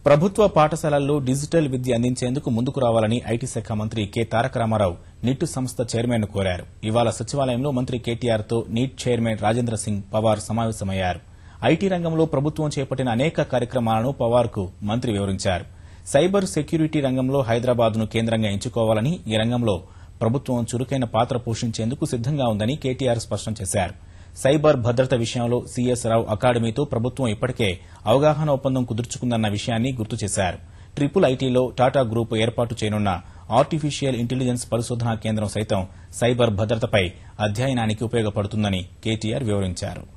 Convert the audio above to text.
ప్రభుత్వ పాఠశాలల్లో డిజిటల్ విద్య అందించేందుకు ముందుకు రావాలని ఐటీ శాఖ మంత్రి కె తారక రామారావు నిట్ సంస్థ చైర్మన్ ను కోరారు ఇవాళ సచివాలయంలో మంత్రి కేటీఆర్ తో నీట్ చైర్మన్ రాజేంద్ర సింగ్ పవార్ సమావేశమయ్యారు ఐటీ రంగంలో ప్రభుత్వం చేపట్టిన అనేక కార్యక్రమాలను పవార్ కు మంత్రి వివరించారు సైబర్ సెక్యూరిటీ రంగంలో హైదరాబాద్ ను కేంద్రంగా ఎంచుకోవాలని ఈ రంగంలో ప్రభుత్వం చురుకైన పాత్ర పోషించేందుకు సిద్దంగా ఉందని కేటీఆర్ స్పష్టం చేశారు సైబర్ భద్రత విషయంలో సీఎస్ రావు అకాడమీతో ప్రభుత్వం ఇప్పటికే అవగాహన ఒప్పందం కుదుర్చుకుందన్న విషయాన్ని గుర్తు చేశారు ట్రిపుల్ ఐటీలో టాటా గ్రూప్ ఏర్పాటు చేయనున్న ఆర్టిఫిషియల్ ఇంటెలిజెన్స్ పరిశోధనా కేంద్రం సైతం సైబర్ భద్రతపై అధ్యయనానికి ఉపయోగపడుతుందని కేటీఆర్ వివరించారు